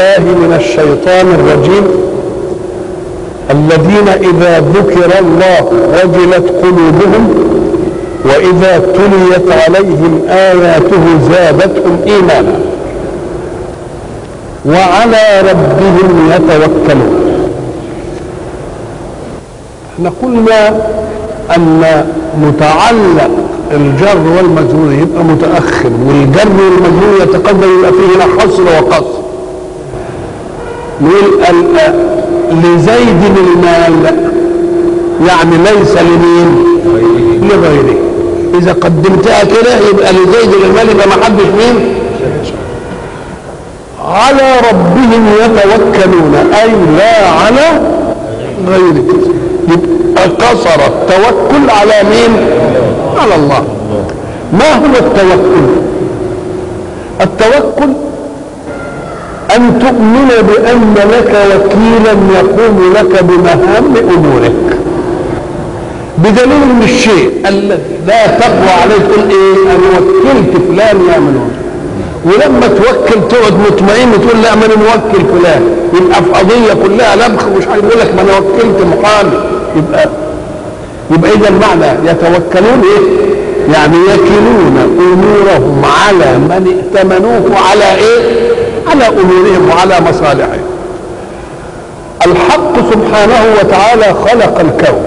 بالله من الشيطان الرجيم الذين إذا ذكر الله وجلت قلوبهم وإذا تليت عليهم آياته زادتهم إيمانا وعلى ربهم يتوكلون احنا قلنا أن متعلق الجر والمجرور يبقى متأخر والجر والمجرور يتقدم يبقى فيه هنا حصر وقصر نقول ال- لزيد المال يعني ليس لمين لغيره اذا قدمتها كده يبقى لزيد المال يبقى ما حدش مين على ربهم يتوكلون اي لا على غيره يبقى قصر التوكل على مين على الله ما هو التوكل التوكل أن تؤمن بأن لك وكيلا يقوم لك بمهام أمورك بدليل من الشيء الذي لا تقوى عليه تقول ايه انا وكلت فلان يعملون ولما توكل تقعد مطمئن تقول لا ما انا موكل فلان يبقى في قضيه كلها لبخ ومش عارف يقول لك ما انا وكلت محامي يبقى يبقى اذا المعنى يتوكلون ايه؟ يعني يكلون امورهم على من ائتمنوه على ايه؟ على امورهم وعلى مصالحهم. الحق سبحانه وتعالى خلق الكون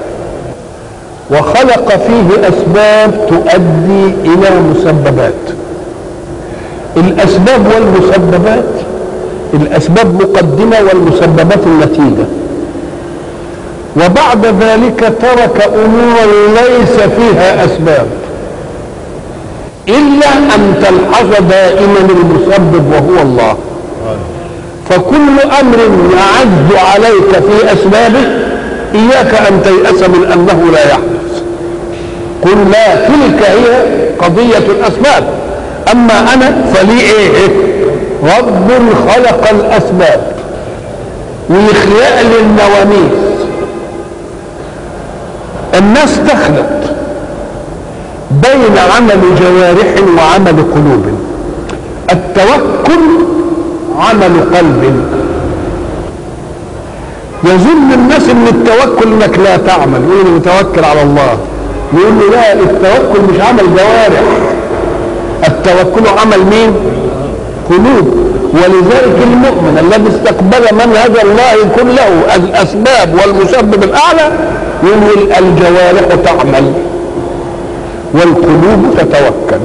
وخلق فيه اسباب تؤدي الى مسببات. الاسباب والمسببات الاسباب مقدمه والمسببات النتيجه. وبعد ذلك ترك امورا ليس فيها اسباب الا ان تلحظ دائما المسبب وهو الله فكل امر يعز عليك في اسبابه اياك ان تيأس من انه لا يحدث قل لا تلك هي قضية الاسباب اما انا فلي ايه رب خلق الاسباب ويخلق لي النواميس الناس تخلط بين عمل جوارح وعمل قلوب التوكل عمل قلب يظن الناس ان التوكل انك لا تعمل يقول له متوكل على الله يقول له لا التوكل مش عمل جوارح التوكل عمل مين قلوب ولذلك المؤمن الذي استقبل منهج الله كله الاسباب والمسبب الاعلى يقول الجوارح تعمل والقلوب تتوكل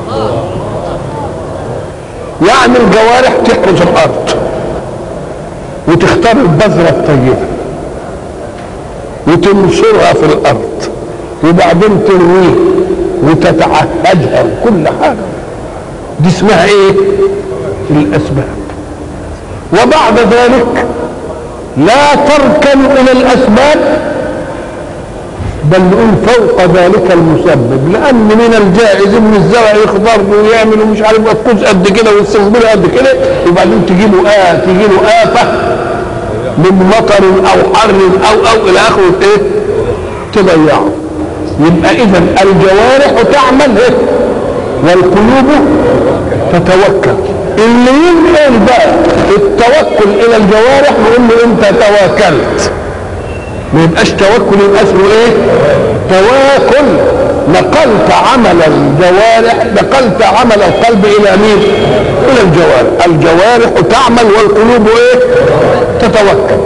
يعني الجوارح تحرز الارض وتختار البذره الطيبه وتنشرها في الارض وبعدين ترويه وتتعهدها وكل حاجه دي اسمها ايه الاسباب وبعد ذلك لا تركن الى الاسباب بل نقول فوق ذلك المسبب لان من الجائز ان الزرع يخضر ويعمل ومش عارف القوس قد كده والسنبله قد كده وبعدين تجي له آه تجي له آفة من مطر او حر او او الى اخره ايه تضيعه يبقى اذا الجوارح تعمل ايه والقلوب تتوكل اللي ينقل بقى التوكل الى الجوارح نقول له انت توكلت ما يبقاش توكل يبقى اسمه ايه تواكل نقلت عمل الجوارح نقلت عمل القلب الى مين الى الجوارح الجوارح تعمل والقلوب ايه تتوكل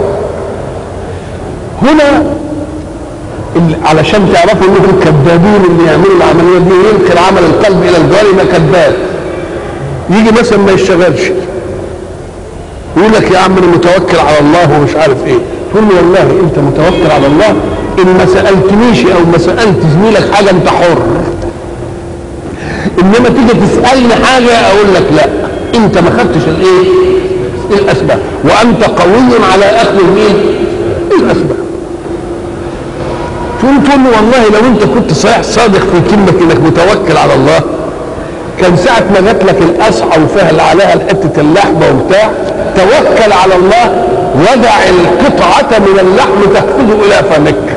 هنا علشان تعرفوا انكم الكذابين اللي يعملوا العمليه دي ينقل عمل القلب الى الجوارح يبقى كذاب يجي مثلا ما يشتغلش يقول لك يا عم انا متوكل على الله ومش عارف ايه تقول له والله انت متوكل على الله ان ما سالتنيش او ما سالت زميلك حاجه انت حر انما تيجي تسالني حاجه اقول لك لا انت ما خدتش الايه الاسباب وانت قوي على اخذ مين الاسباب تقول تقول له والله لو انت كنت صحيح صادق في كلمه انك متوكل على الله كان ساعة ما جات لك القصعة وفيها اللي عليها حتة اللحمة وبتاع توكل على الله ودع القطعة من اللحم تأخذه إلى فمك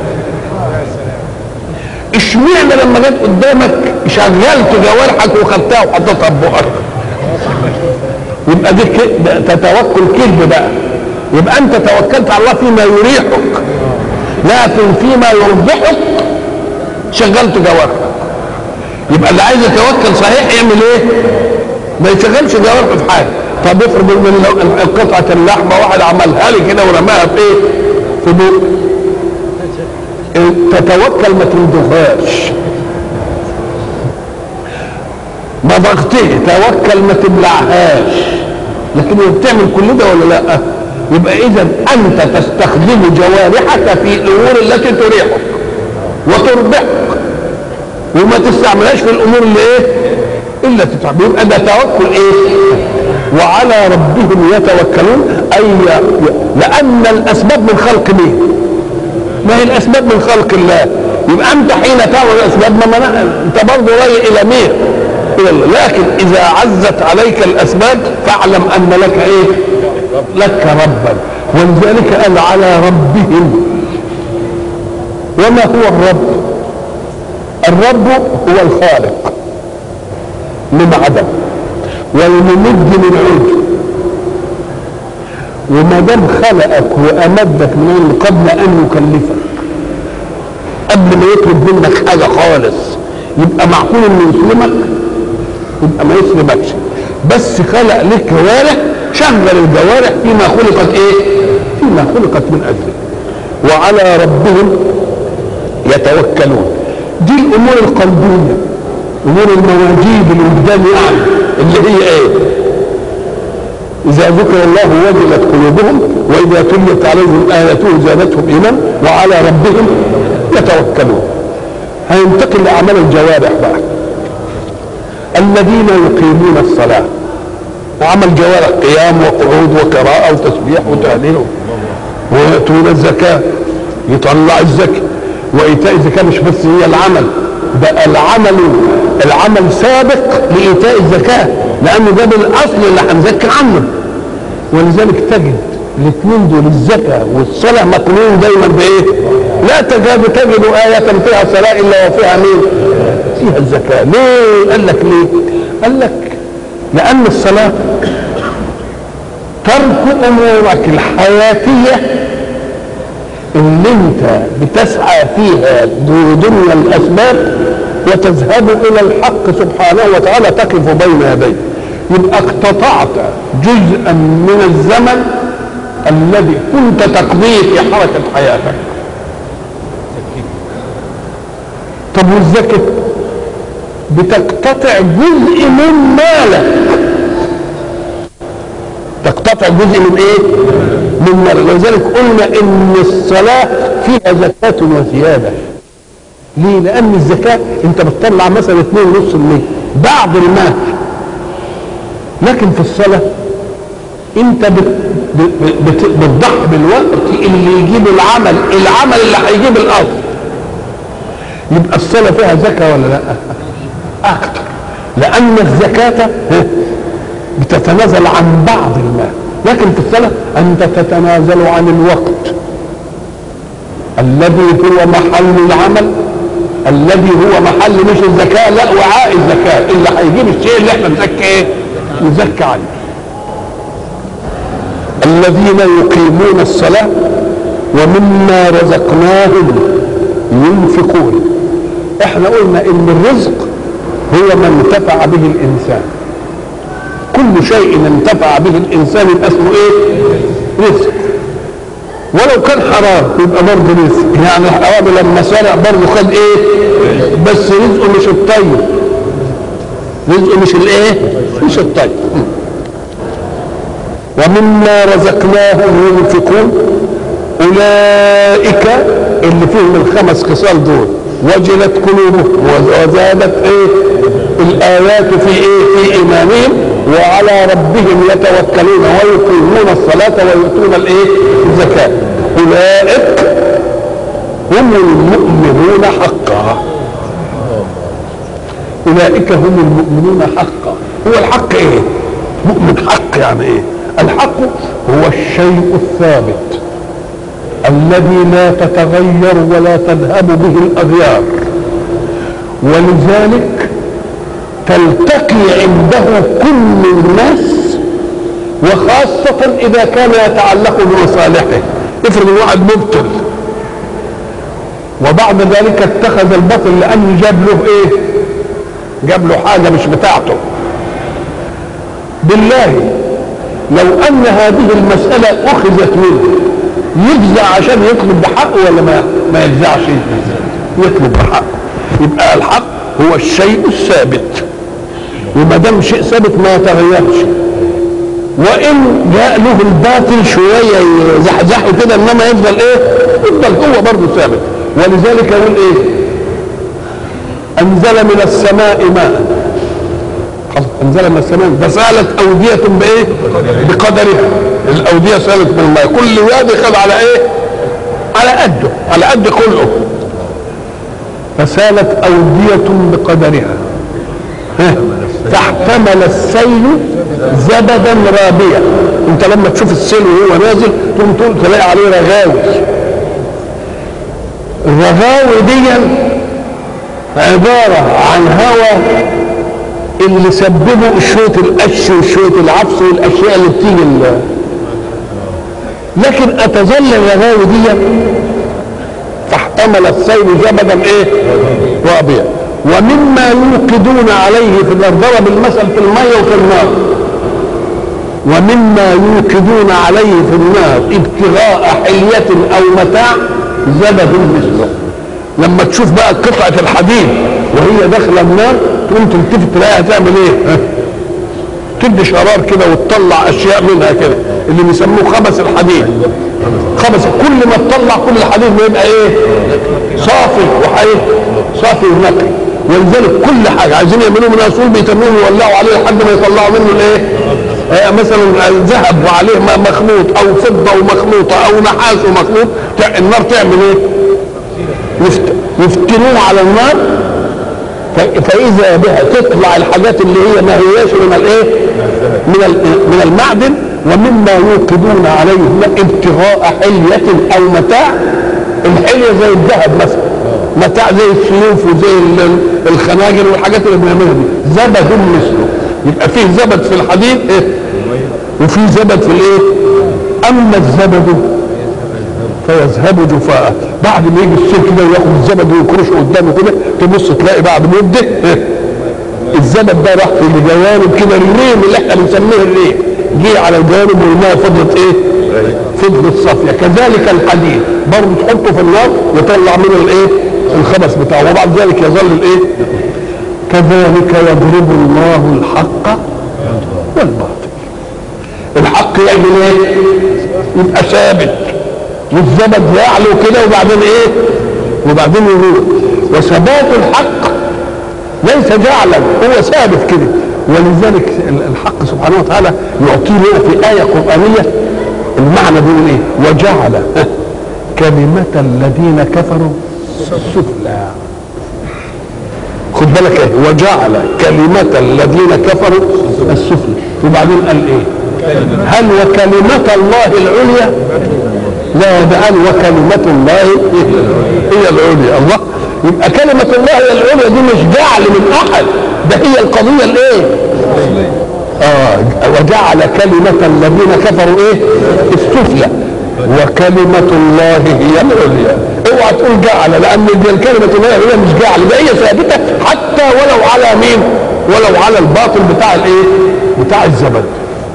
اشمعنى لما جت قدامك شغلت جوارحك وخدتها وحطيتها في بقك يبقى دي ك- تتوكل كذب بقى يبقى انت توكلت على الله فيما يريحك لكن فيما يربحك شغلت جوارحك يبقى اللي عايز يتوكل صحيح يعمل ايه؟ ما يشغلش جوارحه في حاجه طب افرض ان لو قطعه اللحمه واحد عملها لي كده ورماها في ايه؟ في بوق تتوكل ما تندهاش ما ضغطه توكل ما تبلعهاش لكن هي بتعمل كل ده ولا لا يبقى اذا انت تستخدم جوارحك في الامور التي تريحك وتربحك وما تستعملهاش في الامور اللي ايه الا تتعب يبقى ده توكل ايه وعلى ربهم يتوكلون اي لان الاسباب من خلق مين ما هي الاسباب من خلق الله يبقى انت حين تعمل الاسباب ما منع انت برضه راي الى مين الى الله لكن اذا عزت عليك الاسباب فاعلم ان لك ايه لك ربا ولذلك قال على ربهم وما هو الرب الرب هو الخالق من عدم والممد من عود وما دام خلقك وامدك من قبل ان يكلفك قبل ما يطلب منك حاجه خالص يبقى معقول انه يسلمك يبقى ما يسلمكش بس خلق لك جوارح شغل الجوارح فيما خلقت ايه فيما خلقت من اجله وعلى ربهم يتوكلون دي الامور القلبيه امور المواجيب الوجدان يعني اللي هي ايه إذا ذكر الله وجلت قلوبهم وإذا تليت عليهم آياته زادتهم إيمان وعلى ربهم يتوكلون هينتقل لأعمال الجوارح بقى الذين يقيمون الصلاة وعمل جوارح قيام وقعود وقراءة وتسبيح وتهليل ويأتون الزكاة يطلع الزكاة وإيتاء الزكاة مش بس هي العمل بقى العمل العمل سابق لإيتاء الزكاة لأنه ده بالأصل اللي هنزكي عنه ولذلك تجد الاثنين دول الزكاة والصلاة مقرون دايما بإيه؟ لا تكاد تجد آية فيها صلاة إلا وفيها مين؟ فيها الزكاة ليه؟ قال لك ليه؟ قال لك لأن الصلاة ترك أمورك الحياتية اللي انت بتسعى فيها دنيا الاسباب وتذهب الى الحق سبحانه وتعالى تقف بين يديه يبقى اقتطعت جزءا من الزمن الذي كنت تقضيه في حركه حياتك طب والزكاه بتقتطع جزء من مالك تقتطع جزء من ايه من مالك ولذلك قلنا ان الصلاه فيها زكاه وزياده ليه لان الزكاه انت بتطلع مثلا 2.5% بعض المال لكن في الصلاه انت بت بت بتضحي بالوقت اللي يجيب العمل العمل اللي هيجيب الاصل يبقى الصلاه فيها زكاه ولا لا اكتر لان الزكاه بتتنازل عن بعض المال لكن في الصلاة أنت تتنازل عن الوقت الذي هو محل العمل الذي هو محل مش الزكاة لا وعاء الزكاة اللي هيجيب الشيء اللي احنا نزكي ايه؟ نزكي عنه الذين يقيمون الصلاة ومما رزقناهم ينفقون احنا قلنا ان الرزق هو ما انتفع به الانسان كل شيء انتفع به الانسان يبقى اسمه ايه رزق ولو كان حرام يبقى برضه رزق يعني الحرام لما سرق برضه خد ايه بس رزقه مش الطيب رزقه مش الايه مش الطيب ومما رزقناهم ينفقون اولئك اللي فيهم الخمس خصال دول وجلت قلوبهم وزادت ايه الايات في ايه في ايمانهم وعلى ربهم يتوكلون ويقيمون الصلاة ويؤتون الايه الزكاة اولئك هم المؤمنون حقا اولئك هم المؤمنون حقا هو الحق ايه مؤمن حق يعني ايه الحق هو الشيء الثابت الذي لا تتغير ولا تذهب به الاغيار ولذلك تلتقي عنده كل الناس وخاصة إذا كان يتعلق بمصالحه افرض واحد مبطل وبعد ذلك اتخذ البطل لأنه جاب له إيه؟ جاب له حاجة مش بتاعته بالله لو أن هذه المسألة أخذت منه يجزع عشان يطلب بحقه ولا ما ما يجزعش يطلب بحقه يبقى الحق هو الشيء الثابت وما دام شيء ثابت ما يتغيرش وان جاء له الباطل شويه يزحزحه كده انما يفضل ايه؟ يفضل هو برضه ثابت ولذلك يقول ايه؟ انزل من السماء ماء انزل من السماء فسالت اوديه بايه؟ بقدرها الاوديه سالت من الماء كل واد خد على ايه؟ على قده على قد خلقه فسالت اوديه بقدرها فاحتمل السيل زبدا رابيا انت لما تشوف السيل وهو نازل تقوم تقول تلاقي عليه رغاوي الرغاوي دي عبارة عن هواء اللي سببه شوية القش وشوية العفس والأشياء اللي بتيجي لكن أتظل الرغاوي دي فاحتمل السيل زبدا ايه؟ رابيا ومما يوقدون عليه في الارض ضرب المثل في الميه وفي النار ومما يوقدون عليه في النار ابتغاء حلية او متاع زبد مثله لما تشوف بقى قطعة الحديد وهي داخلة النار تقوم تلتفت تلاقيها تعمل ايه؟ تدي شرار كده وتطلع اشياء منها كده اللي بيسموه خبث الحديد خبث كل ما تطلع كل الحديد ما يبقى ايه؟ صافي وحي صافي ونقي ولذلك كل حاجه عايزين يعملوه من اصول بيتنوه ويولعوا عليه لحد ما يطلعوا منه الايه؟ آه مثلا ذهب وعليه مخلوط او فضه ومخلوطه او نحاس ومخلوط النار تعمل ايه؟ يفتنوه على النار فاذا بها تطلع الحاجات اللي هي ما هياش من الايه؟ من من المعدن ومما يوقدون عليه ابتغاء حلية او متاع الحلية زي الذهب مثلا متاع زي السيوف وزي الخناجر والحاجات اللي بنعملها دي زبد مثله يبقى فيه زبد في الحديد ايه وفيه زبد في الايه اما الزبد فيذهب جفاء بعد ما يجي السيل كده وياخد الزبد ويكرش قدامه كده تبص تلاقي بعد مده إيه؟ الزبد ده راح في الجوانب كده الريم اللي احنا بنسميه الريم جه على الجوانب والماء فضلت ايه؟ فضلت صافيه كذلك الحديد برضه تحطه في النار يطلع منه الايه؟ الخبث بتاعه وبعد ذلك يظل الايه؟ كذلك يضرب الله الحق والباطل الحق يعمل ايه؟ يبقى ثابت والزبد يعلو كده وبعدين ايه؟ وبعدين يروح وثبات الحق ليس جعلا هو ثابت كده ولذلك الحق سبحانه وتعالى يعطيه في آية قرآنية المعنى بيقول ايه؟ وجعل كلمة الذين كفروا السفلى خد بالك ايه وجعل كلمة الذين كفروا السفلى وبعدين قال ايه هل وكلمة الله العليا لا ده قال وكلمة الله هي العليا الله يبقى كلمة الله هي العليا دي مش جعل من أحد ده هي القضية الإيه؟ آه وجعل كلمة الذين كفروا إيه؟ السفلى وكلمة الله هي العليا اوعى تقول جعل لأن دي الكلمة الله هي مش جعل ده هي ثابتة حتى ولو على مين؟ ولو على الباطل بتاع الإيه؟ بتاع الزبد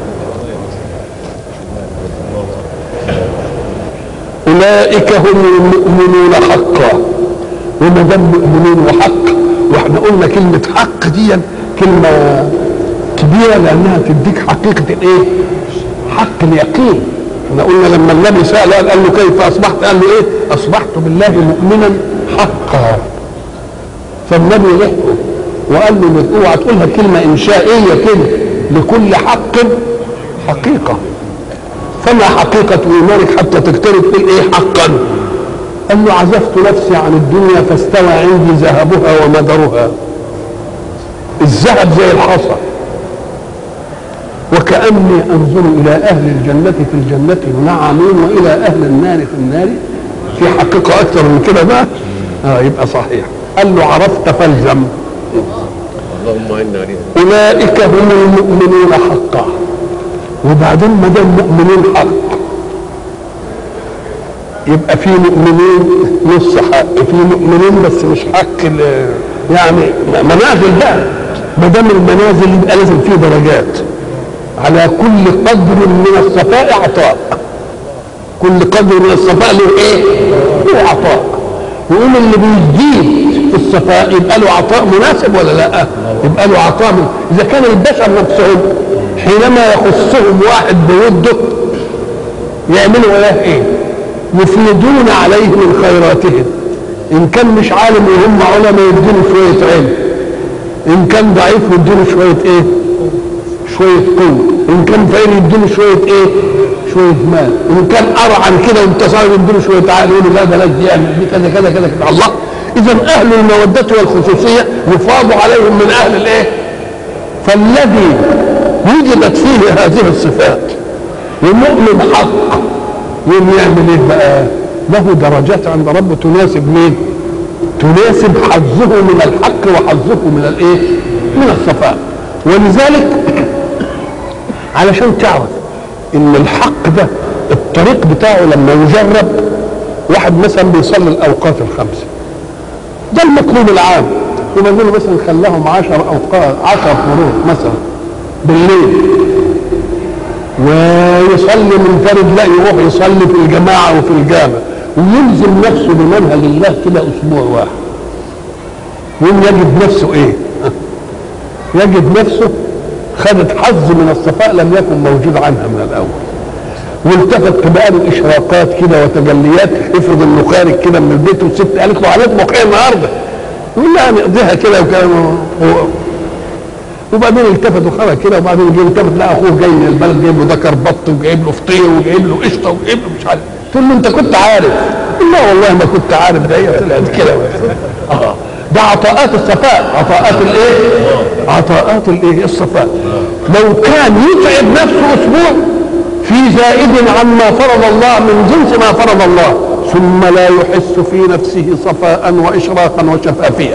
اولئك هم المؤمنون حقا وما دام مؤمنين وحق واحنا قلنا كلمه حق دي كلمه كبيره لانها تديك حقيقه الايه؟ حق اليقين احنا قلنا لما النبي سال قال له كيف اصبحت؟ قال له ايه؟ اصبحت بالله مؤمنا حقا فالنبي ضحكه وقال له اوعى تقولها كلمه انشائيه كده لكل حق حقيقه فما حقيقة إيمانك حتى تقترب تقول إيه حقا؟ قال له عزفت نفسي عن الدنيا فاستوى عندي ذهبها ومدرها. الذهب زي الحصى. وكأني أنظر إلى أهل الجنة في الجنة ينعمون وإلى أهل النار في النار في حقيقة أكثر من كده بقى؟ آه يبقى صحيح. قال له عرفت فالزم. اللهم انا عليهم أولئك هم المؤمنون حقا وبعدين ما دام مؤمنين حق يبقى في مؤمنين نص حق في مؤمنين بس مش حق ال- يعني منازل بقى ما دام المنازل يبقى لازم فيه درجات على كل قدر من الصفاء عطاء كل قدر من الصفاء له ايه؟ له عطاء يقول اللي بيزيد في الصفاء يبقى له عطاء مناسب ولا لا؟ يبقى له عطاء من... اذا كان البشر نفسهم حينما يخصهم واحد بوده يعملوا وياه ايه؟ يفيدون عليه من خيراتهم ان كان مش عالم وهم علماء يديله شويه علم ان كان ضعيف يديله شويه ايه؟ شويه قوه ان كان فقير يديله شويه ايه؟ شويه مال ان كان ارعن كده وانتصار يديله شويه عقل يقول له لا بلاش دي اعمل دي كذا كذا كذا كذا الله اذا اهل الموده والخصوصيه يفاض عليهم من اهل الايه؟ فالذي وجدت فيه هذه الصفات ومؤمن حق يقوم يعمل ايه بقى؟ له درجات عند ربه تناسب مين؟ تناسب حظه من الحق وحظه من الايه؟ من الصفاء ولذلك علشان تعرف ان الحق ده الطريق بتاعه لما يجرب واحد مثلا بيصلي الاوقات الخمسه ده المطلوب العام وبعدين مثلا خلاهم عشر اوقات عشر فروض مثلا بالليل ويصلي منفرد لا يروح يصلي في الجماعه وفي الجامع ويلزم نفسه بمنهج الله كده اسبوع واحد يوم يجد نفسه ايه؟ يجد نفسه خدت حظ من الصفاء لم يكن موجود عنها من الاول والتفت بقى الاشراقات كده وتجليات افرض انه خارج كده من البيت والست قالت له عليك موقع النهارده يقول لها نقضيها كده وكلام وبعدين التفت وخرج كده وبعدين جه التفت لقى اخوه جاي من البلد جايب له ذكر بط وجايب له فطير وجايب له قشطه وجايب له مش عارف تقول له انت كنت عارف لا والله ما كنت عارف ده هي طلعت كده اه ده عطاءات الصفاء عطاءات الايه عطاءات الايه الصفاء لو كان يتعب نفسه اسبوع في زائد عما فرض الله من جنس ما فرض الله ثم لا يحس في نفسه صفاء واشراقا وشفافيه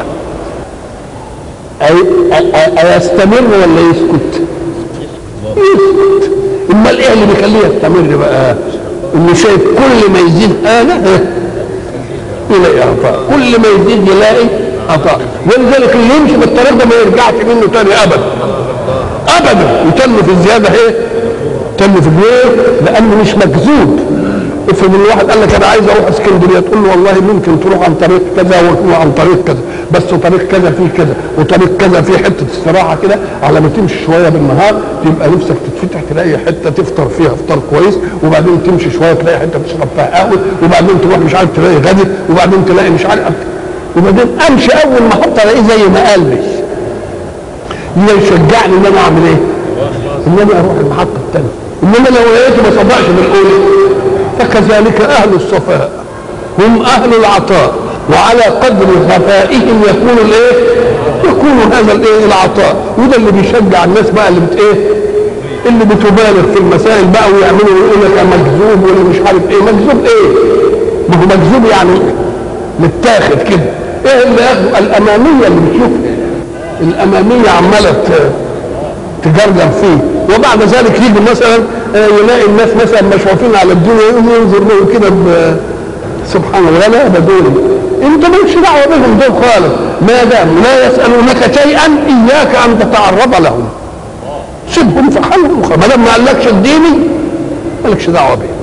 أي- أ- أ- أيستمر ولا يسكت؟ يسكت امال ايه اللي بيخليه يستمر بقى؟ انه شايف كل ما يزيد آلة يلاقي عطاء كل ما يزيد يلاقي عطاء ولذلك اللي يمشي بالطريق ده ما يرجعش منه تاني ابدا ابدا يتم في الزياده ايه؟ تم في البيت لانه مش مجذوب افرض ان واحد قال لك انا عايز اروح اسكندريه تقول له والله ممكن تروح عن طريق كذا وتروح عن طريق كذا بس طريق كذا فيه كذا وطريق كذا فيه حته استراحه كده على ما تمشي شويه بالنهار تبقى نفسك تتفتح تلاقي حته تفطر فيها فطار كويس وبعدين تمشي شويه تلاقي حته تشرب فيها قهوه وبعدين تروح مش عارف تلاقي غدا وبعدين تلاقي مش عارف وبعدين امشي اول ما احط الاقيه زي ما قلبي ده يشجعني ان انا اعمل ايه؟ ان انا اروح المحطه الثانيه انما لو لقيته ما صدقش بالاولى فكذلك اهل الصفاء هم اهل العطاء وعلى قدر خفائهم يكون الايه؟ يكون هذا الايه؟ العطاء وده اللي بيشجع الناس بقى اللي بت ايه؟ اللي بتبالغ في المسائل بقى ويعملوا يقول لك أنا مجذوب ولا مش عارف ايه مجذوب ايه؟ ما هو مجذوب يعني متاخد كده ايه اللي ياخده الاماميه اللي بتشوفها الاماميه عماله ت- تجرجر فيه وبعد ذلك يجي مثلا آه، يلاقي الناس مثلا مشرفين على الدنيا يقوم ينظر لهم كده ب- سبحان الله لا ده دول انت مالكش دعوه بهم دول خالص ما دام لا يسالونك شيئا اياك ان تتعرض لهم سيبهم في حالهم ما دام ما قالكش اديني مالكش دعوه بهم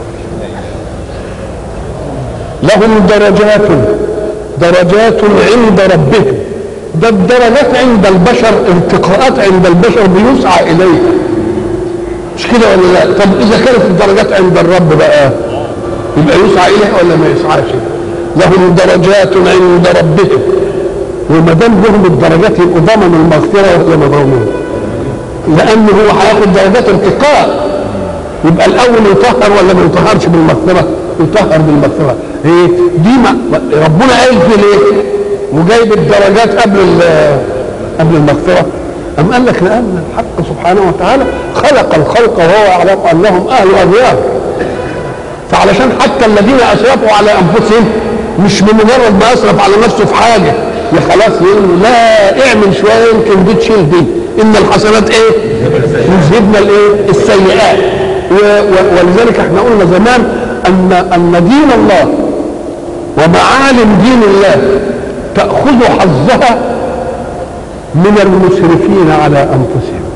لهم درجات درجات عند ربهم ده الدرجات عند البشر ارتقاءات عند البشر بيسعى اليها مش كده ولا لا طب اذا كانت الدرجات عند الرب بقى يبقى يسعى اليها ولا ما يسعاش لهم درجات عند ربهم وما دام لهم الدرجات يبقوا ضمنوا المغفره ولا ما ضمنوا لانه هو هياخد درجات ارتقاء يبقى الاول يطهر ولا ما يطهرش بالمغفره يطهر بالمغفره ايه دي ما ربنا قال في ليه وجايب الدرجات قبل ال- قبل المغفره أم قال لك لأن الحق سبحانه وتعالى خلق الخلق وهو يعلم أنهم أهل أغيار فعلشان حتى الذين أسرفوا على أنفسهم مش بمجرد ما أسرف على نفسه في حاجة يا خلاص يقول له لا اعمل شوية يمكن دي تشيل دي ان الحسنات ايه يذهبن الايه السيئات و- و- ولذلك احنا قلنا زمان ان ان دين الله ومعالم دين الله تاخذ حظها من المسرفين على انفسهم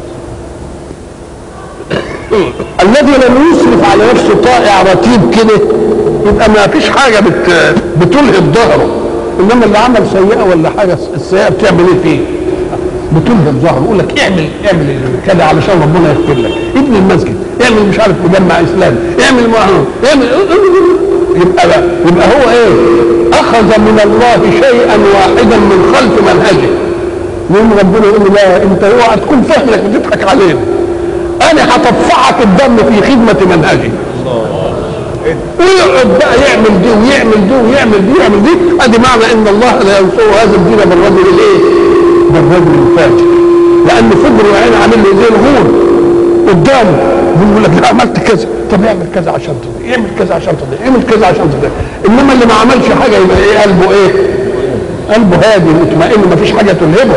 الذي لم يسرف على نفسه طائع رتيب كده يبقى ما فيش حاجه بت بتلهب ظهره انما اللي عمل سيئه ولا حاجه السيئه بتعمل ايه فيه؟ بتلهب ظهره يقول لك اعمل اعمل كذا علشان ربنا يغفر لك ابن المسجد اعمل مش عارف مجمع اسلامي اعمل معهد اعمل يبقى بقى يبقى هو ايه؟ اخذ من الله شيئا واحدا من خلف منهجه يوم ربنا يقول له لا انت اوعى تكون فاهمك بتضحك علينا انا هتدفعك الدم في خدمه منهجي ويقعد بقى يعمل دي ويعمل دي ويعمل دي ويعمل دي ادي معنى ان الله لا ينصر هذا الدين بالرجل الايه؟ بالرجل الفاجر لان فجر وعين عامل له زي الغول قدامه بيقول لك لا عملت كذا طب اعمل كذا عشان تضيع اعمل كذا عشان تضيع اعمل كذا عشان تضيع انما اللي ما عملش حاجه يبقى ايه قلبه ايه؟ قلبه هادي مطمئن ما فيش حاجه تلهبه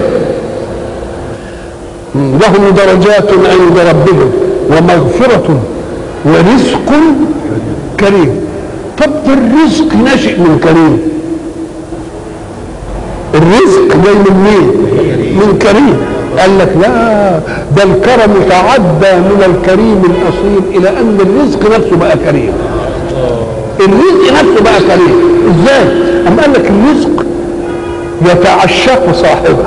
لهم درجات عند ربهم ومغفرة ورزق كريم طب ده الرزق ناشئ من كريم الرزق جاي من مين؟ من كريم قال لك لا ده الكرم تعدى من الكريم الاصيل الى ان الرزق نفسه بقى كريم الرزق نفسه بقى كريم ازاي؟ أم قال لك الرزق يتعشق صاحبه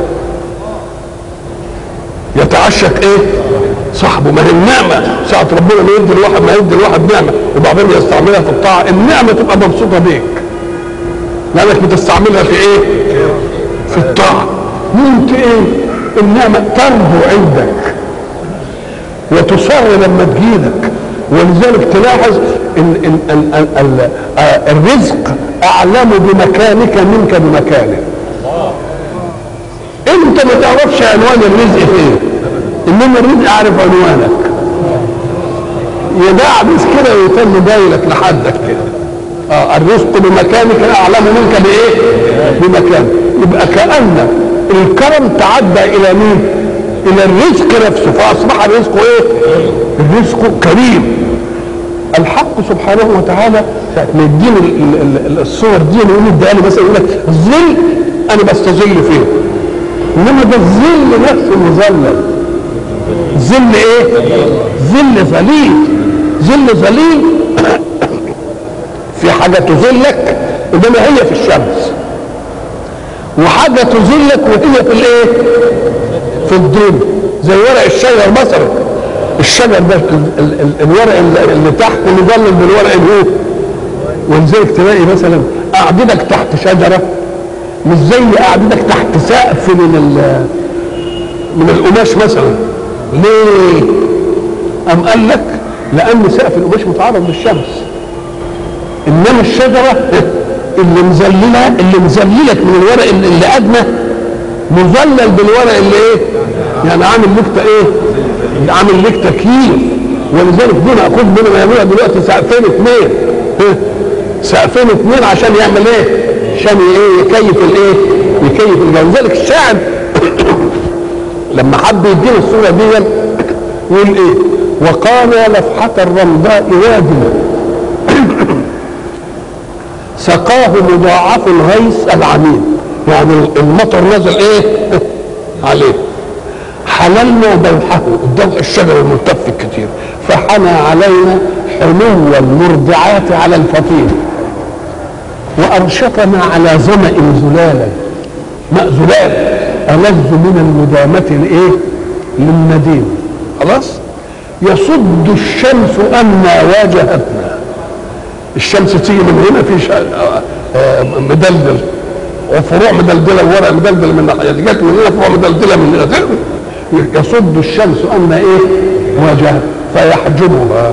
يتعشق ايه صاحبه ما هي النعمة ساعة ربنا ما يدي الواحد ما يدي الواحد نعمة وبعدين يستعملها في الطاعة النعمة تبقى مبسوطة بيك لأنك بتستعملها في ايه في الطاعة وانت ايه النعمة تربو عندك وتصر لما تجيلك ولذلك تلاحظ ان, إن, إن, إن, إن الرزق اعلم بمكانك منك بمكانه انت ما تعرفش عنوان الرزق فين انما الرزق عارف عنوانك يدعبس كده ويتم دايلك لحدك كده اه الرزق بمكانك اعلم منك بايه بمكان يبقى كان الكرم تعدى الى مين الى الرزق نفسه فاصبح الرزق ايه الرزق كريم الحق سبحانه وتعالى ساعة ما يديني ال- ال- ال- الصور دي يقول اديها مثلا يقول لك ظل انا بستظل فيه انما ده الظل نفسه مظلل ظل ايه ظل ذليل ظل ذليل في حاجه تظلك انما هي في الشمس وحاجه تظلك وهي في الايه في الظل زي ورق الشجر مثلا الشجر ده ال- ال- ال- الورق اللي اللي تحت مظلل بالورق اللي هو ولذلك تلاقي مثلا قاعدتك تحت شجره مش زي قعدتك تحت سقف من ال من القماش مثلا ليه؟ أم قال لك لأن سقف القماش متعرض للشمس إنما الشجرة اللي مذللة اللي مذللك من الورق اللي, اللي أدنى مذلل بالورق اللي إيه؟ يعني عامل لك إيه؟ عامل لك تكييف ولذلك دي ناخذ منه ما يعملها دلوقتي سقفين اثنين سقفين اثنين عشان يعمل ايه؟ عشان ايه يكيف الايه؟ يكيف الجو لذلك الشاعر لما حب يدينا الصوره دي يقول ايه؟ وقال لفحة الرمضاء واد سقاه مضاعف الغيث العميم يعني المطر نزل ايه؟ عليه حللنا دوحه الدوح الشجر الملتف الكتير فحنى علينا حلو المرضعات على الفطير وأرشطنا على ظمأ زلالا ماء زلال ألذ من المدامة الإيه؟ للنديم خلاص؟ يصد الشمس أنا واجهتنا الشمس تيجي من هنا في ش... آه، آه، مدلدل وفروع مدلدله وورق مدلدل من ناحيه جت من هنا فروع مدلدله من هنا يصد الشمس أن إيه؟ واجهت فيحجبها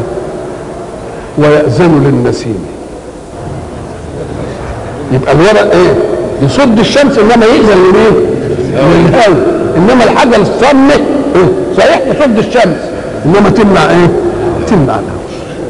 ويأذن للنسيم يبقى الورق ايه يصد الشمس انما يأذن لمين للهواء انما الحاجه الصمه إيه؟ صحيح يصد الشمس انما تمنع ايه تمنع الهواء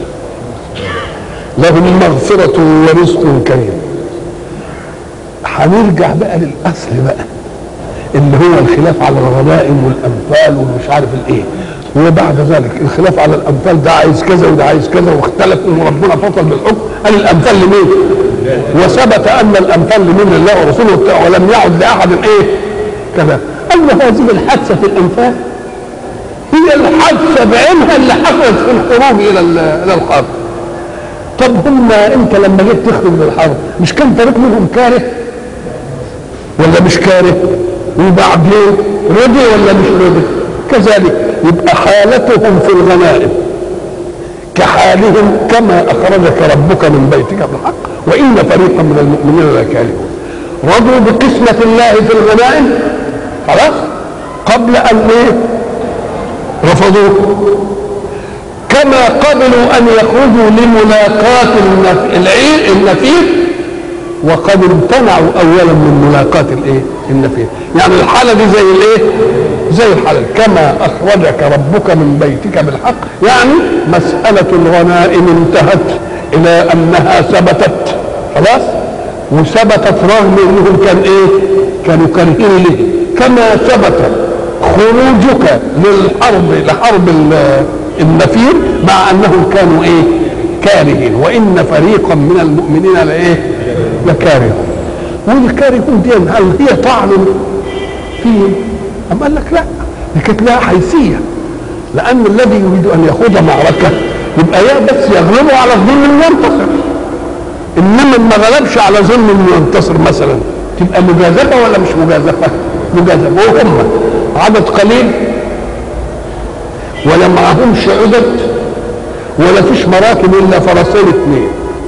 لهم مغفرة ورزق كريم هنرجع بقى للأصل بقى اللي هو الخلاف على الغنائم والانفال ومش عارف الايه وبعد ذلك الخلاف على الانفال ده عايز كذا وده عايز كذا واختلفوا وربنا فصل بالحكم قال الانفال لمين؟ وثبت ان الانفال لمن الله ورسوله ولم يعد لاحد ايه؟ كذا قال له هذه الحادثه في الانفال هي الحادثه بعينها اللي حصلت في الخروج الى الى الحرب طب هم انت لما جيت تخرج من الحرب مش كان فريق منهم كاره ولا مش كاره وبعدين رضي ولا مش رضي كذلك يبقى حالتهم في الغنائم كحالهم كما اخرجك ربك من بيتك بالحق وان فريقا من المؤمنين لكارهون رضوا بقسمه الله في الغنائم خلاص قبل ان ايه رفضوه كما قبلوا ان يخرجوا لملاقاة العير النفير وقد امتنعوا اولا من ملاقاة الايه النفير يعني الحالة دي زي الايه زي الحالة كما اخرجك ربك من بيتك بالحق يعني مسألة الغنائم انتهت الى انها ثبتت خلاص وثبتت رغم انهم كان ايه كانوا كارهين له كما ثبت خروجك للحرب لحرب النفير مع انهم كانوا ايه كارهين وان فريقا من المؤمنين لايه لكارهون والكارهون دي هل هي طعن فيهم ام قال لك لا دي كانت لها حيثيه لان الذي يريد ان يخوض معركه يبقى يا بس يغلبه على الظلم المنتصر انما ما غلبش على ظلم المنتصر مثلا تبقى مجازفه ولا مش مجازفه؟ مجازفه وهم عدد قليل ولا معهمش عدد ولا فيش مراكب الا فرسين اثنين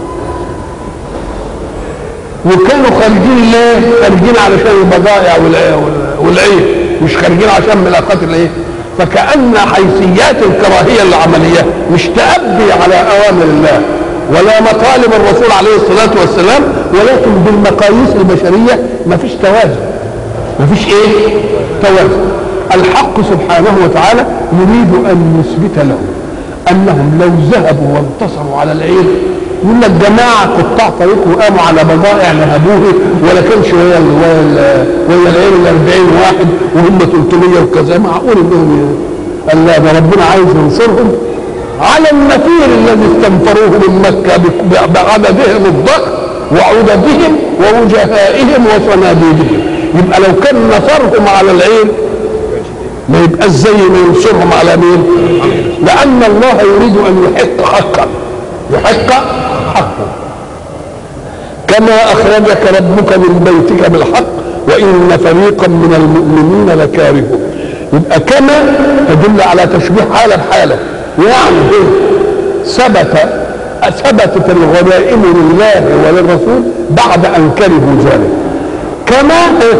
وكانوا خارجين ليه؟ خارجين علشان البضائع والعير مش خارجين عشان ملاقات الايه؟ فكأن حيثيات الكراهية العملية مش تأبي على أوامر الله ولا مطالب الرسول عليه الصلاة والسلام ولكن بالمقاييس البشرية ما فيش توازن ما فيش ايه توازن الحق سبحانه وتعالى يريد ان يثبت لهم انهم لو ذهبوا وانتصروا على العير يقول لك جماعه قطاع طريق وقاموا على بضائع نهبوه ولا كانش ويا ويا العير ال 40 واحد وهم 300 وكذا معقول انهم قال لا ده ربنا عايز ينصرهم على النفير الذي استنفروه من مكه بعددهم الضخم وعددهم ووجهائهم وصناديدهم يبقى لو كان نصرهم على العين ما يبقى زي ما ينصرهم على مين لان الله يريد ان يحق حقا يحق حقا كما اخرجك ربك من بيتك بالحق وان فريقا من المؤمنين لكارهون يبقى كما تدل على تشبيه حاله بحاله يعني ثبت ثبتت الغنائم لله وللرسول بعد ان كرهوا ذلك كما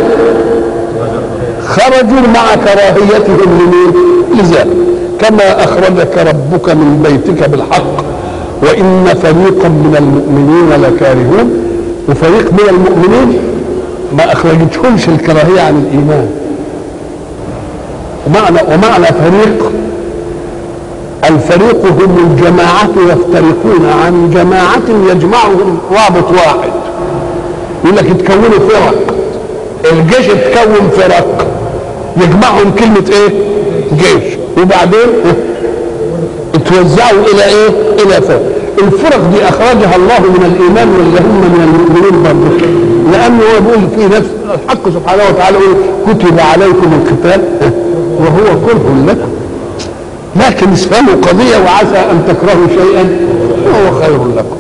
خرجوا مع كراهيتهم لمين؟ لذلك كما اخرجك ربك من بيتك بالحق وان فريقا من المؤمنين لكارهون وفريق من المؤمنين ما اخرجتهمش الكراهيه عن الايمان ومعنى ومعنى فريق الفريق هم الجماعة يفترقون عن جماعة يجمعهم رابط واحد يقول لك يتكونوا فرق الجيش اتكون فرق يجمعهم كلمة ايه جيش وبعدين اتوزعوا الى ايه الى فرق الفرق دي اخرجها الله من الايمان ولا هم من المؤمنين برضه لانه هو بيقول في نفس الحق سبحانه وتعالى يقول كتب عليكم القتال وهو كره لكم لكن اسفهموا قضية وعسى أن تكرهوا شيئا وهو خير لكم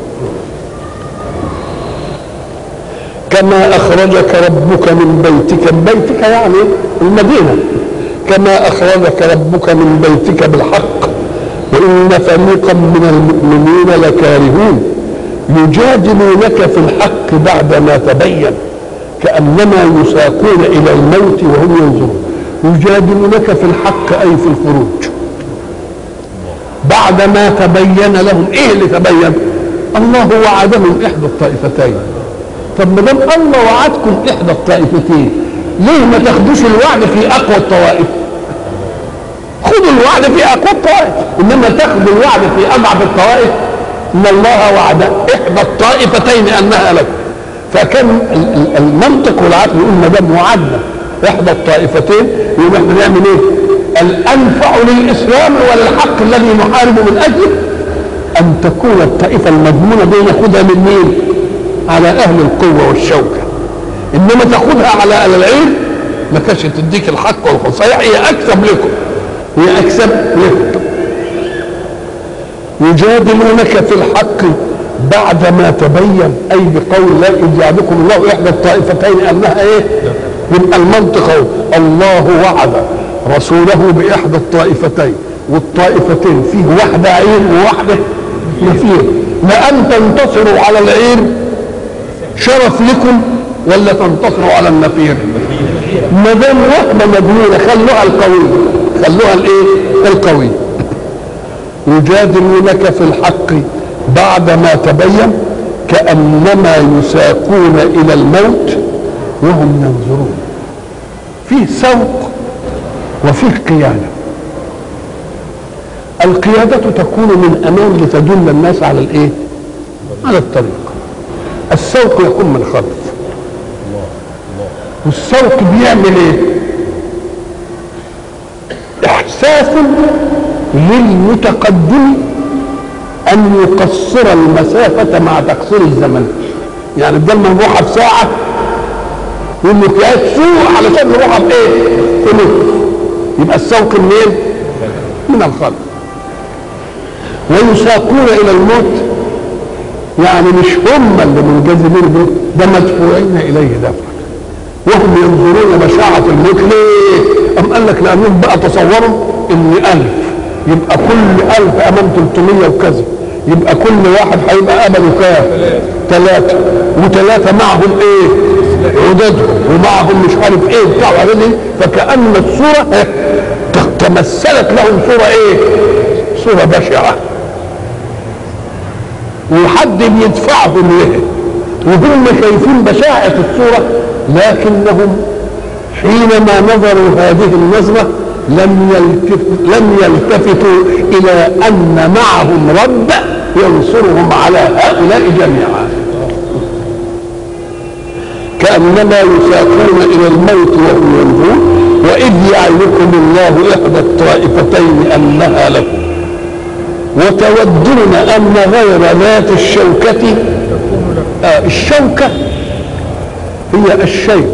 كما أخرجك ربك من بيتك من بيتك يعني المدينة كما أخرجك ربك من بيتك بالحق وإن فريقا من المؤمنين لكارهون يجادلونك في الحق بعدما تبين كأنما يساقون إلى الموت وهم ينظرون يجادلونك في الحق أي في الخروج بعد ما تبين لهم ايه اللي تبين الله وعدهم احدى الطائفتين طب ما دام الله وعدكم احدى الطائفتين ليه ما تاخدوش الوعد في اقوى الطوائف خذوا الوعد في اقوى الطوائف انما تاخذوا الوعد في اضعف الطوائف ان الله وعد احدى الطائفتين انها لكم فكان المنطق والعقل يقول ما دام وعدنا احدى الطائفتين يبقى احنا نعمل ايه؟ الانفع للاسلام وللحق الذي نحارب من اجله ان تكون الطائفه المضمونه دي ناخدها من مين؟ على اهل القوه والشوكه انما تاخدها على اهل العلم ما كانش تديك الحق والخير صحيح هي اكسب لكم هي اكسب لكم يجادلونك في الحق بعدما تبين اي بقول الله اذ يعدكم الله احدى الطائفتين انها ايه؟ يبقى المنطق اهو الله وعد رسوله باحدى الطائفتين والطائفتين فيه واحده عين وواحده نفير لان تنتصروا على العير شرف لكم ولا تنتصروا على النفير ما دام وهمه مجنونه خلوها القوي خلوها الايه القوي يجادلونك في الحق بعدما تبين كانما يساقون الى الموت وهم ينظرون فيه سوق وفيه قياده القيادة تكون من أمام لتدل الناس على الإيه؟ على الطريق. السوق يكون من خلف. والسوق بيعمل إيه؟ إحساس للمتقدم أن يقصر المسافة مع تقصير الزمن. يعني بدل ما نروحها بساعة يقول لك يا تسوق علشان نروحها بإيه؟ في نص. يبقى السوق منين؟ من الخلف. ويساقون الى الموت يعني مش هم اللي منجذبين به ده مدفوعين اليه دفعا وهم ينظرون بشاعة الموت ليه؟ أم قال لك لأنهم بقى تصوروا إن ألف يبقى كل ألف أمام 300 وكذا يبقى كل واحد هيبقى أمله كام؟ ثلاثة وثلاثة معهم إيه؟ عددهم ومعهم مش عارف إيه بتاع عددهم فكأن الصورة تمثلت لهم صورة إيه؟ صورة بشعة وحد بيدفعهم ليه وهم شايفين بشاعة الصورة لكنهم حينما نظروا هذه النظرة لم يلتف لم يلتفتوا إلى أن معهم رب ينصرهم على هؤلاء جميعا كأنما يساقون إلى الموت وهم ينظرون وإذ يعلكم الله إحدى الطائفتين أنها لكم وتودون أن غير ذات الشوكة آه الشوكة هي الشيء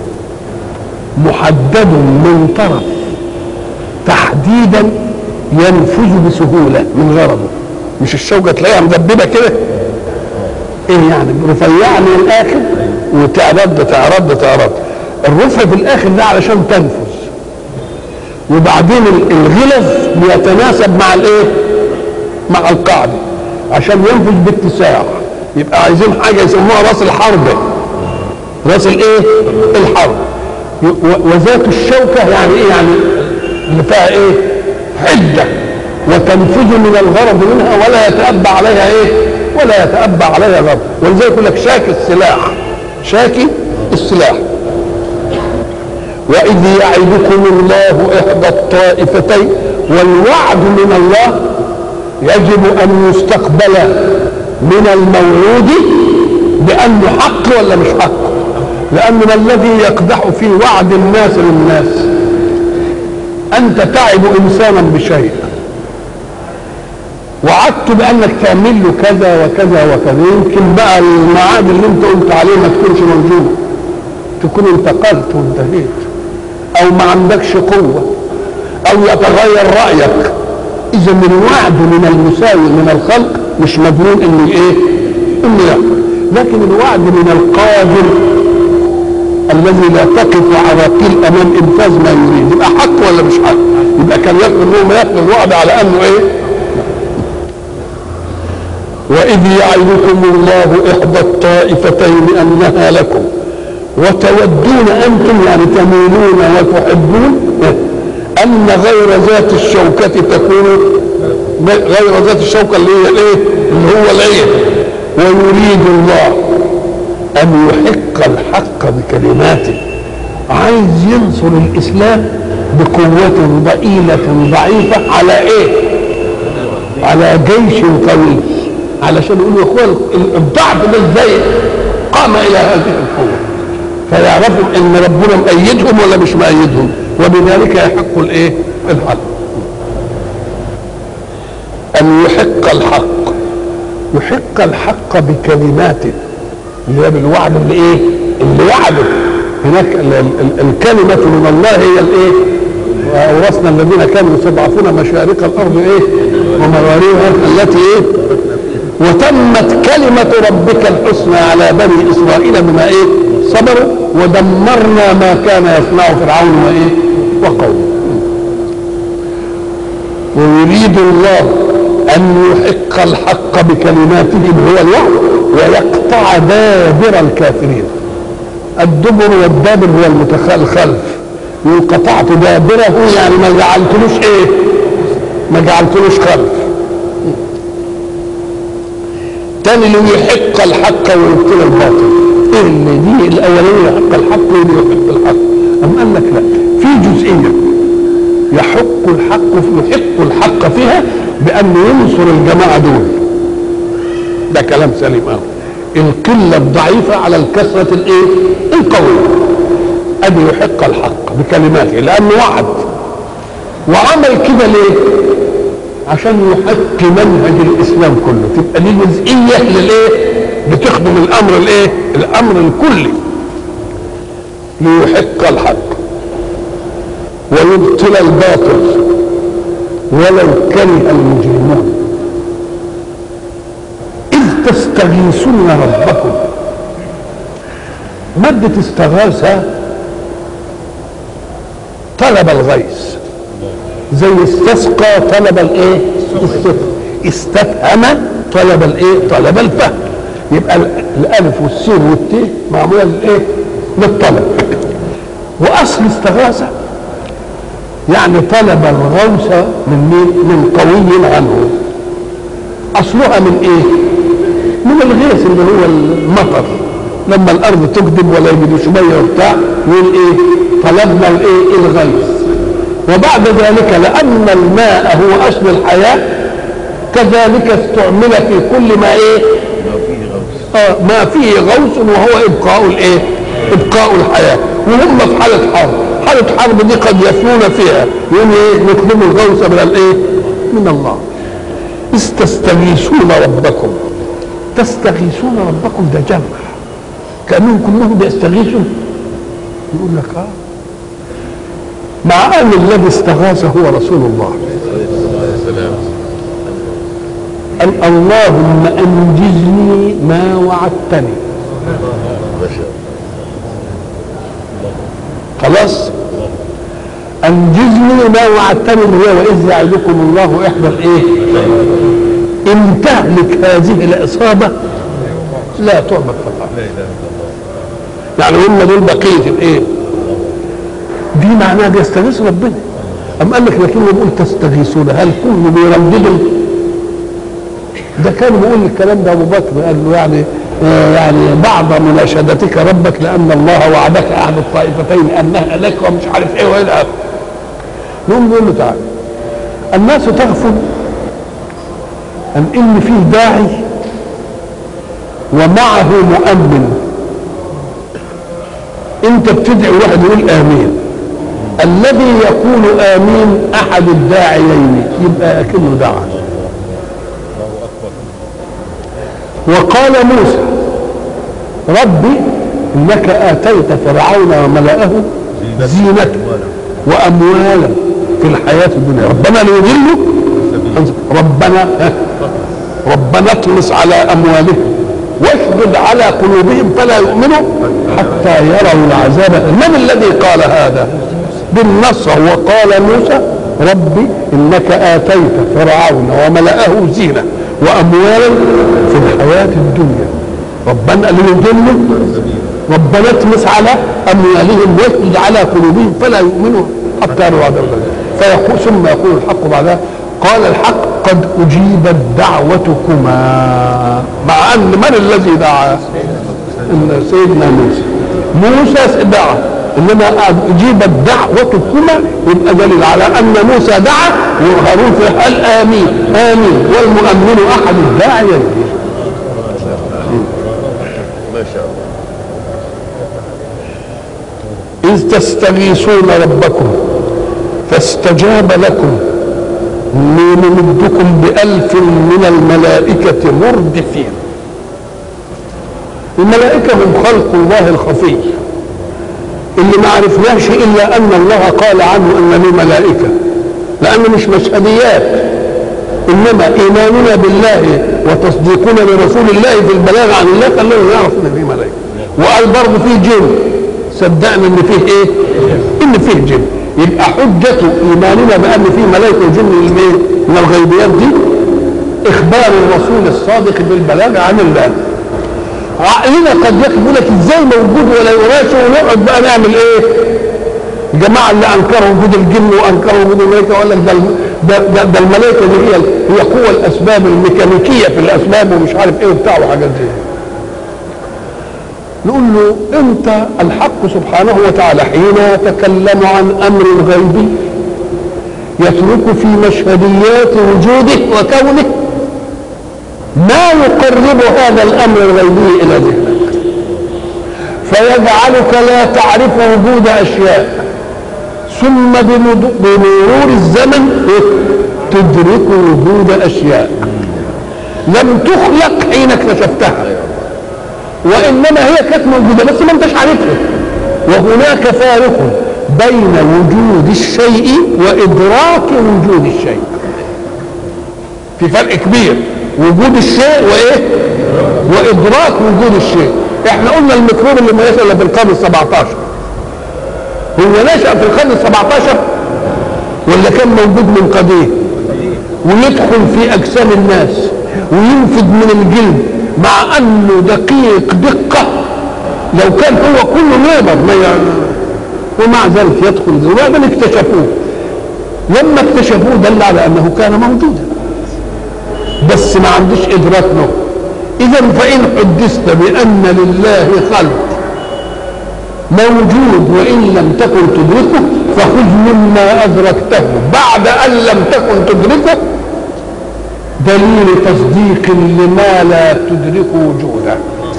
محدد من طرف تحديدا ينفذ بسهولة من غرضه مش الشوكة تلاقيها مدببة كده ايه يعني رفيعة من الاخر وتعرض تعرض تعرض الرفع في الاخر ده علشان تنفذ وبعدين الغلظ بيتناسب مع الايه مع القاعدة عشان ينفذ باتساع يبقى عايزين حاجة يسموها راس الحرب راس الايه الحرب وذات الشوكة يعني ايه يعني اللي فيها ايه حدة وتنفذ من الغرض منها ولا يتأبى عليها ايه ولا يتأبى عليها غرض ولذلك يقول لك شاكي السلاح شاكي السلاح وإذ يعدكم الله إحدى الطائفتين والوعد من الله يجب أن يستقبل من الموعود بأنه حق ولا مش حق لأن ما الذي يقدح في وعد الناس للناس أنت تعب إنسانا بشيء وعدت بأنك تعمل له كذا وكذا وكذا يمكن بقى الميعاد اللي أنت قلت عليه ما تكونش موجود تكون انتقلت وانتهيت أو ما عندكش قوة أو يتغير رأيك إذا الوعد من المساوي من الخلق مش مضمون إنه إيه؟ إنه يحصل لكن الوعد من القادر الذي لا تقف عراقيل امام انفاذ ما يريد يبقى حق ولا مش حق يبقى كان يقبل ما يقبل الوعد على انه ايه واذ يعدكم الله احدى الطائفتين انها لكم وتودون انتم يعني تميلون وتحبون ان غير ذات الشوكة تكون غير ذات الشوكة اللي هي الايه اللي هو الايه ويريد الله أن يحق الحق بكلماته عايز ينصر الإسلام بقوة ضئيلة ضعيفة على إيه؟ على جيش قوي علشان يقولوا يا اخوان الضعف ده ازاي قام الى هذه القوه فيعرفوا ان ربنا مأيدهم ولا مش مأيدهم وبذلك يحق الايه الحق ان يحق الحق يحق الحق بكلماته اللي هي بالوعد اللي ايه اللي وعده هناك ال- ال- الكلمة من الله هي الايه وأورثنا الذين كانوا يستضعفون مشارق الأرض ايه ومغاربها التي ايه وتمت كلمة ربك الحسنى على بني إسرائيل بما ايه صبروا ودمرنا ما كان يصنع فرعون وايه وقومه ويريد الله أن يحق الحق بكلماته هو الوعد ويقطع دابر الكافرين الدبر والدابر هو المتخ- الخلف يقول قطعت دابره يعني ما جعلتلوش ايه ما جعلتلوش خلف تاني اللي يحق الحق ويبطل الباطل ايه اللي دي الاولانيه يحق الحق واللي يحق الحق ام قال لك لا في جزئيه يحق الحق يحق الحق فيها بأن ينصر الجماعة دول ده كلام سليم قوي القلة الضعيفة على الكثرة الايه القوية ادي يحق الحق بكلماته لأنه وعد وعمل كده ليه عشان يحق منهج الاسلام كله تبقى دي جزئيه للايه بتخدم الامر الايه الامر الكلي ليحق الحق ويبطل الباطل ولو كره المجرمون إذ تستغيثون ربكم مادة استغاثة طلب الغيث زي استسقى طلب الايه السقى استفهم طلب الايه طلب الفهم يبقى ال- الالف والسين والت معموله للايه للطلب واصل استغاثه يعني طلب الغوث من مين من قوي عنه اصلها من ايه من الغيث اللي هو المطر لما الارض تكذب ولا يجدوا ميه وبتاع يقول ايه طلبنا الايه الغيث وبعد ذلك لان الماء هو اصل الحياه كذلك استعمل في كل ما ايه آه ما فيه غوث وهو ابقاء الايه ابقاء الحياه وهم في حاله حرب حاله حرب دي قد يفنون فيها يقول ايه نطلب الغوث من الايه من الله إذ تستغيثون ربكم تستغيثون ربكم ده جمع كانهم كلهم بيستغيثوا يقول لك اه مع ان الذي استغاث هو رسول الله قال اللهم انجزني ما وعدتني خلاص انجزني ما وعدتني اللي هو واذ يعدكم الله احدى الايه ان تهلك هذه الاصابه لا تعبد في الارض يعني هم دول بقيه الايه دي معناها بيستغيث ربنا أم قال لك لكن بيقول تستغيثون هل كله بيرددوا ده كان بيقول الكلام ده ابو بكر قال له يعني آه يعني بعض مناشدتك ربك لان الله وعدك احد الطائفتين انها لك ومش عارف ايه والى اخره نقوم نقول له تعالى الناس تغفل عن ان فيه داعي ومعه مؤمن انت بتدعي واحد يقول امين الذي يقول امين احد الداعيين يبقى اكنه دعا وقال موسى ربي انك اتيت فرعون وملأه زينة واموالا في الحياة الدنيا ربنا ليضلوا ربنا ربنا اطمس على اموالهم واشدد على قلوبهم فلا يؤمنوا حتى يروا العذاب من الذي قال هذا بالنص وقال موسى ربي انك اتيت فرعون وملأه زينه واموالا في الحياه الدنيا ربنا ليضلوا ربنا اطمس على اموالهم واشدد على قلوبهم فلا يؤمنوا حتى يروا عذاب الله فيقول ثم يقول الحق بعدها قال الحق قد اجيبت دعوتكما مع ان من الذي دعا إن سيدنا موسى موسى دعا انما اجيبت دعوتكما يبقى دليل على ان موسى دعا وهارون في قال امين امين والمؤمن احد الداعيين ما شاء الله إذ تستغيثون ربكم فاستجاب لكم إني ممدكم بألف من الملائكة مردفين الملائكة هم خلق الله الخفي اللي ما عرفناش إلا أن الله قال عنه أن له ملائكة لأنه مش مشهديات إنما إيماننا بالله وتصديقنا لرسول الله في البلاغ عن الله خلونا نعرف أن فيه ملائكة وقال برضه فيه جن صدقنا ان فيه ايه؟ ان فيه جن يبقى حجة ايماننا بان فيه ملائكة وجن من ايه؟ من الغيبيات دي اخبار الرسول الصادق بالبلاغ عن الله عقلنا قد يقول لك ازاي موجود ولا يراش ونقعد بقى نعمل ايه؟ الجماعه اللي انكروا وجود الجن وانكروا وجود الملائكه وقال لك ده ده, ده, ده الملائكه دي هي هي قوى الاسباب الميكانيكيه في الاسباب ومش عارف ايه وبتاع وحاجات زي نقول له انت الحق سبحانه وتعالى حين يتكلم عن امر غيبي يترك في مشهديات وجوده وكونه ما يقرب هذا الامر الغيبي الى ذهنك فيجعلك لا تعرف وجود اشياء ثم بمرور الزمن تدرك وجود اشياء لم تخلق حين اكتشفتها وانما هي كانت موجوده بس ما انتش عارفها وهناك فارق بين وجود الشيء وادراك وجود الشيء في فرق كبير وجود الشيء وايه وادراك وجود الشيء احنا قلنا الميكروب اللي ما نشا الا في القرن ال 17 هو نشا في القرن ال 17 ولا كان موجود من قديم ويدخل في اجسام الناس وينفذ من الجلد مع انه دقيق دقه لو كان هو كله نابر ما يعني ومع ذلك يدخل وبعدين اكتشفوه لما اكتشفوه دل على انه كان موجودا بس ما عندوش ادراك له اذا فان حدثت بان لله خلق موجود وان لم تكن تدركه فخذ مما ادركته بعد ان لم تكن تدركه دليل تصديق لما لا تدرك وجوده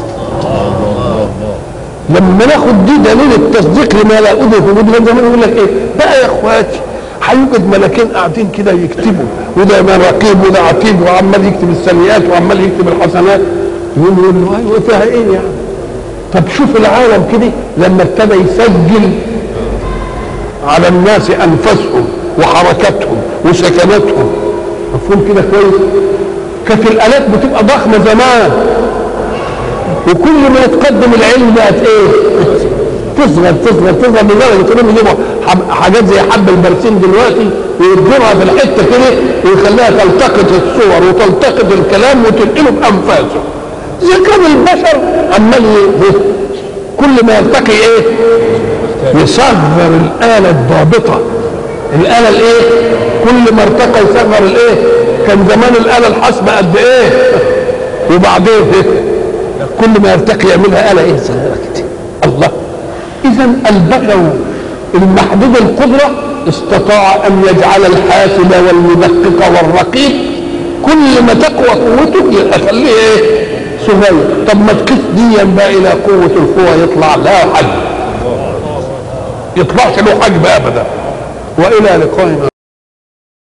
لما ناخد دي دليل التصديق لما لا ادرك وجوده زمان يقول لك ايه بقى يا اخواتي هيوجد ملكين قاعدين كده يكتبوا وده ما رقيب وده عتيب وعمال يكتب السيئات وعمال يكتب الحسنات يقول له ايوه فيها ايه يعني طب شوف العالم كده لما ابتدى يسجل على الناس انفسهم وحركاتهم وسكناتهم مفهوم كده كويس كانت الالات بتبقى ضخمه زمان وكل ما يتقدم العلم بقت ايه تصغر تصغر تصغر لدرجه انهم يجيبوا حاجات زي حب البرسيم دلوقتي ويدورها في الحته كده ويخليها تلتقط الصور وتلتقط الكلام وتنقله بانفاسه اذا كان البشر عمال كل ما يلتقي ايه يصغر الاله الضابطه الاله الايه كل ما ارتقى يصغر الايه كان زمان الاله الحاسبه قد ايه وبعدين إيه؟ كل ما يرتقي يعملها اله ايه صغيره كده الله اذا البشر المحدود القدره استطاع ان يجعل الحاسب والمدقق والرقيق كل ما تقوى قوته يخليه ايه صغير طب ما تقيس دي بقى الى قوه القوه يطلع لا حجم يطلعش له حجم ابدا والى لقائنا